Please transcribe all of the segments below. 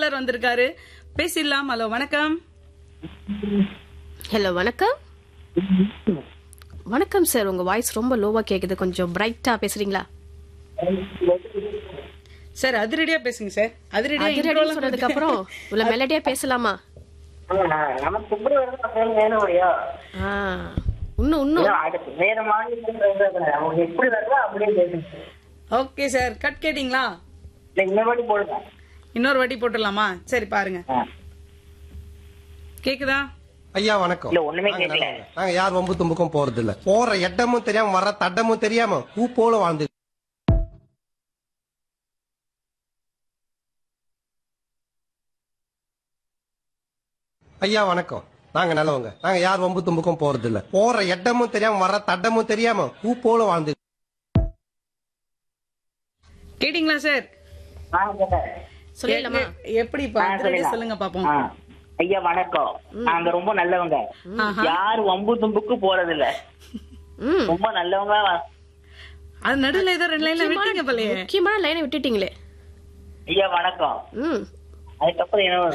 Collar வந்திருக்காரு பேசிடலாம் hello வணக்கம் ஹலோ வணக்கம் வணக்கம் சார் உங்க வாய்ஸ் ரொம்ப லோவா கேக்குது கொஞ்சம் பிரைட்டா பேசுறீங்களா சார் அதிரடியா பேசுங்க சார் அதிரடியா அதிரடி intro-லாம் சொன்னதுக்கு அப்புறம் உள்ள மெலடியா பேசலாமா நமக்கு இப்படி வரணும் வேணும் ஐயா ஆ இன்னும் இன்னும் அடுத்து வேற மாநிலம் அவங்க எப்படி வருதோ அப்படியே பேசுங்க ஓகே சார் கட் கேட்டிங்களா இல்ல இந்த மாதிரி போடுங்க இன்னொரு வாட்டி போட்டுடலாமா சரி பாருங்க ஆ. கேக்குதா ஐயா வணக்கம் இல்ல, ஒண்ணுமே நாங்க கேட்கல. நல்லவங்க. நாங்க யார் வம்பு தும்புக்கும் போறது இல்ல போற இடமும் தெரியாம வர தட்டமும் தெரியாம பூ போல வாழ்ந்து ஐயா வணக்கம் நாங்க நல்லவங்க நாங்க யார் வம்பு தும்புக்கும் போறது இல்ல போற இடமும் தெரியாம வர தட்டமும் தெரியாம பூ போல வாழ்ந்து கேட்டிங்களா சார் ஆ, கேட்டேன். சொல்லிடலாமா எப்படி ஆ, அதிரடியா சொல்லுங்க. சொல்லுங்க பாப்போம் ஆ. ஐயா வணக்கம் நாங்க ரொம்ப நல்லவங்க ஆஹா. யார் வம்பு தும்புக்கு போறது இல்ல ம் ரொம்ப நல்லவங்க அது நடுவுல ஏதோ ரெண்டு லைன்ல விட்டீங்க போலயே முக்கியமான லைனை விட்டுட்டீங்களே ஐயா வணக்கம் ம் அதுக்கப்புறம் என்ன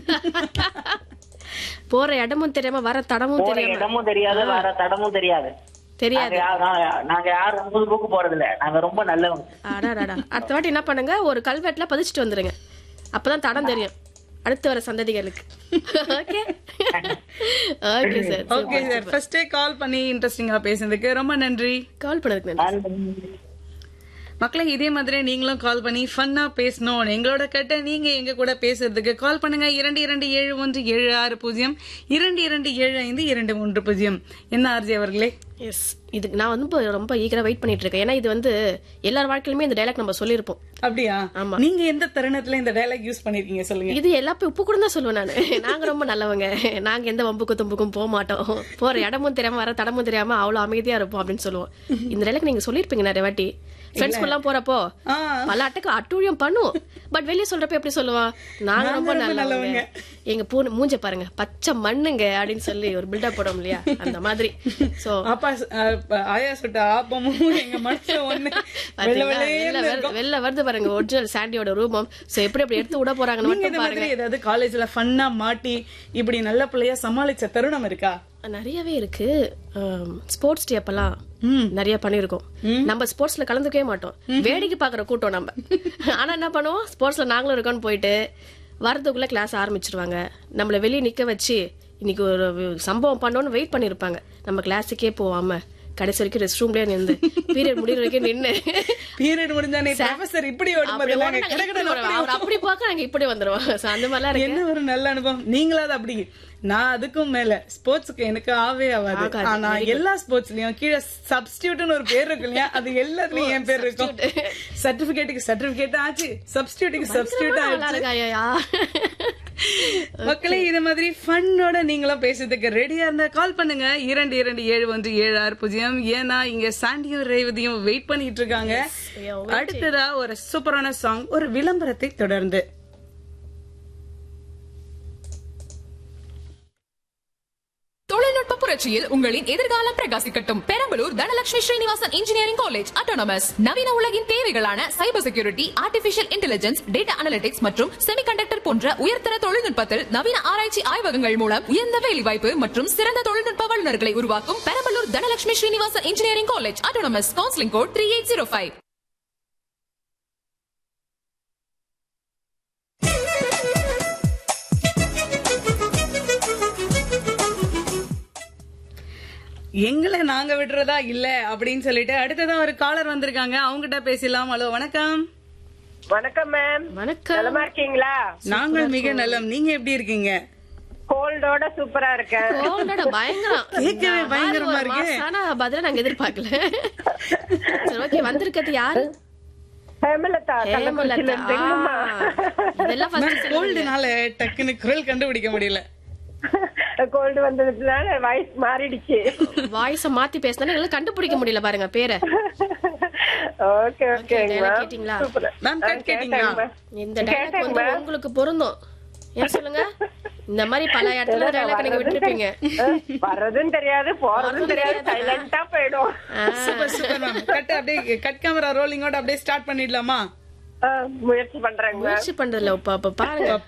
போற இடமும் தெரியாம வர தடமும் போற தெரியாம இடமும் தெரியாது வர தடமும் தெரியாது தெரியாது நாங்க யார் நாங்க- நாங்க யார் வம்பு தும்புக்கு போறது இல்ல நாங்க ரொம்ப நல்லவங்க அடாடாடா அடுத்த வாட்டி என்ன பண்ணுங்க ஒரு கல்வெட்டுல பதிச்சுட்டு வந்துருங்க அப்பதான் தடம் தெரியும் அடுத்து வர சந்ததிகளுக்கு okay okay sir okay sir ஃபர்ஸ்டே கால் பண்ணி இன்ட்ரெஸ்டிங்கா பேசுனதுக்கு ரொம்ப நன்றி கால் பண்ணதுக்கு நன்றி மக்களே இதே மாதிரி நீங்களும் கால் பண்ணி ஃபன்னா பேசணும் எங்களோட கட்ட நீங்க எங்க கூட பேசுறதுக்கு கால் பண்ணுங்க இரண்டு இரண்டு ஏழு ஒன்று ஏழு ஆறு பூஜ்ஜியம் இரண்டு இரண்டு ஏழு ஐந்து இரண்டு மூன்று பூஜ்ஜியம் என்ன ஆர்ஜி அவர்களே எஸ் இதுக்கு நான் வந்து இப்போ ரொம்ப ஈகரா வெயிட் பண்ணிட்டு இருக்கேன் ஏன்னா இது வந்து எல்லார் வாழ்க்கையிலுமே இந்த டைலாக் நம்ம சொல்லியிருப்போம் அப்படியா ஆமா. நீங்க எந்த தருணத்துல இந்த டயலாக் யூஸ் பண்ணிருக்கீங்க சொல்லுங்க இது எல்லாத்தையும் உப்பு கூட தான் சொல்லுவேன் நான் நாங்க ரொம்ப நல்லவங்க நாங்க எந்த வம்புக்கும் தும்புக்கும் போக மாட்டோம் போற இடமும் தெரியாம வர தடமும் தெரியாம அவ்வளவு அமைதியா இருப்போம் அப்படின்னு சொல்லுவோம் இந்த டைலாக் நீங்க சொல்லிருப்பீங்க நிறைய வாட்டி ஃப்ரெண்ட்ஸ் எல்லாம் போறப்போ ஆ. பல அட்டுக்கு அட்டூழியம் பண்ணுவோம் பட் வெளிய சொல்றப்ப எப்படி சொல்லுவான் நாங்க ரொம்ப நல்லவங்க எங்க பூ மூஞ்ச பாருங்க பச்சை மண்ணுங்க அப்படின்னு சொல்லி ஒரு பில்டப் போடும் இல்லையா அந்த மாதிரி சோ அப்பா அஹ், ப- ஆயா சுட்ட ஆப்பமும் எங்க மனசுல ஒண்ணு வெள்ளை பாத்தீங்களா? வெள்ளையேன்னு வெளில வரு- இருக்கும். வெளில வருது பாருங்க ஒரிஜினல் சாண்டியோட ரூபம் சோ எப்படி எப்படி எடுத்து விட போறாங்கன்னு நீங்க மட்டும் இந்த பாருங்க மாதிரி ஏதாவது காலேஜ்ல ஃபன்னா மாட்டி இப்படி நல்ல பிள்ளையா சமாளிச்ச தருணம் இருக்கா நிறையவே இருக்கு ஸ்போர்ட்ஸ் டே அப்பெல்லாம் ம். நிறைய பண்ணிருக்கோம் நம்ம ஸ்போர்ட்ஸ்ல கலந்துக்கவே மாட்டோம் வேடிக்கை பாக்குற கூட்டம் நம்ம ஆனா என்ன பண்ணுவோம் ஸ்போர்ட்ஸ்ல நாங்களும் இருக்கோம்னு போயிட்டு வரதுக்குள்ள கிளாஸ் ஆரம்பிச்சிருவாங்க நம்மள வெளியே நிக்க வச்சு இன்னைக்கு ஒரு வி- சம்பவம் பண்ணோம்னு வெயிட் பண்ணிருப்பாங்க நம்ம கிளாஸுக்கே போவாம கடைசி வரைக்கும் ரெஸ்ட் ரூம்லயே நின்று பீரியட் முடிகிற வரைக்கும் நின்று பீரியட் முடிஞ்சானே ப்ரொஃபசர் இப்படி ஓடும் அப்படி போதெல்லாம் ஓடுனா நாங்க கிட கிட இப்படி வருவோம். அவர் அப்படி பார்க்க நாங்க இப்படி வந்துருவோம் So, அந்த மாதிரிலாம் இருக்கு என்ன ஒரு நல்ல அனுபவம் நீங்களாவது அப்படி நான் அதுக்கும் மேல ஸ்போர்ட்ஸ்க்கு எனக்கு ஆவே ஆகாது ஆகாது. ஆனா எல்லா ஸ்போர்ட்ஸ்லயும் கீழே சப்ஸ்டியூட்னு ஒரு பேர் இருக்கு இல்லையா அது எல்லாத்துலயும் என் பேர் இருக்கும் சர்டிபிகேட்டுக்கு சர்டிபிகேட் ஆச்சு சப்ஸ்டியூட்டுக்கு சப்ஸ்டியூட் நல்லா ஆச்சு இருக்காயா மக்களே இது மாதிரி ஃபன்னோட நீங்களும் பேசுறதுக்கு ரெடியா இருந்தா கால் பண்ணுங்க இரண்டு இரண்டு ஏழு ஒன்று ஏழு ஆறு பூஜ்ஜியம் ஏன்னா இங்க சாண்டியும் ரேவதியும் வெயிட் பண்ணிட்டு இருக்காங்க we are waiting. அடுத்ததா ஒரு சூப்பரான சாங் ஒரு விளம்பரத்தை தொடர்ந்து தொழில்நுட்ப புரட்சியில் உங்களின் எதிர்காலம் பிரகாசிக்கட்டும் Perambalur Dhanalakshmi Srinivasan engineering college autonomous நவீன உலகின் தேவைகளான cyber security artificial intelligence data analytics மற்றும் செமிகண்டக்டர் போன்ற உயர்தர தொழில்நுட்பத்தில் நவீன ஆராய்ச்சி ஆய்வகங்கள் மூலம் உயர்ந்த வேலைவாய்ப்பு மற்றும் சிறந்த தொழில்நுட்ப வல்லுநர்களை உருவாக்கும் Perambalur Dhanalakshmi Srinivasan engineering college autonomous counselling code three eight zero five எங்களை நாங்க விடுறதா இல்ல அப்படின்னு சொல்லிட்டு அடுத்ததா ஒரு காலர் வந்திருக்காங்க அவங்ககிட்ட பேசலாம் ஹலோ வணக்கம் வணக்கம் மேம் வணக்கம் நலமா இருக்கீங்களா நாங்கள் மிக நலம் நீங்க எப்படி இருக்கீங்க கோல்டோட சூப்பரா இருக்கேன் கோல்டோட பயங்கரம் கேட்கவே நான் பயங்கரமா ஒரு இருக்கு. மாசான பதில நாங்க எதிர்பார்க்கல சரி ஓகே வந்திருக்கிறது யாரு ஹேமலதா கள்ளக்குறிச்சியில ஹேமலதா. இருந்து எங்கம்மா? ஆ, இதெல்லாம் first கோல்டுனால டக்குன்னு குரல் கண்டுபிடிக்க முடியல கோல்டு வந்ததுனால வாய்ஸ் மாறிடுச்சு வாய்ஸ மாத்தி பேசினா எங்களுக்கு கண்டுபிடிக்க முடியல பாருங்க பேரை ஓகே ஓகே dialogue கேட்டீங்களா? மேம் கேட் கேட்டீங்களா இந்த டைலாக் வந்து உங்களுக்கு பொருந்தும் ஏன் சொல்லுங்க இந்த மாதிரி பல இடத்துல டைலாக் நீங்க விட்டுருப்பீங்க வர்றதும் தெரியாது போறதும் தெரியாது சைலண்டா போயிடும் சூப்பர் சூப்பர் மேம் கட் அப்படியே கட் கேமரா ரோலிங்கோட அப்படியே ஸ்டார்ட் பண்ணிடலாமா ஆ, முயற்சி பண்றேங்க முயற்சி பண்றதுல இப்ப இப்ப பாருங்க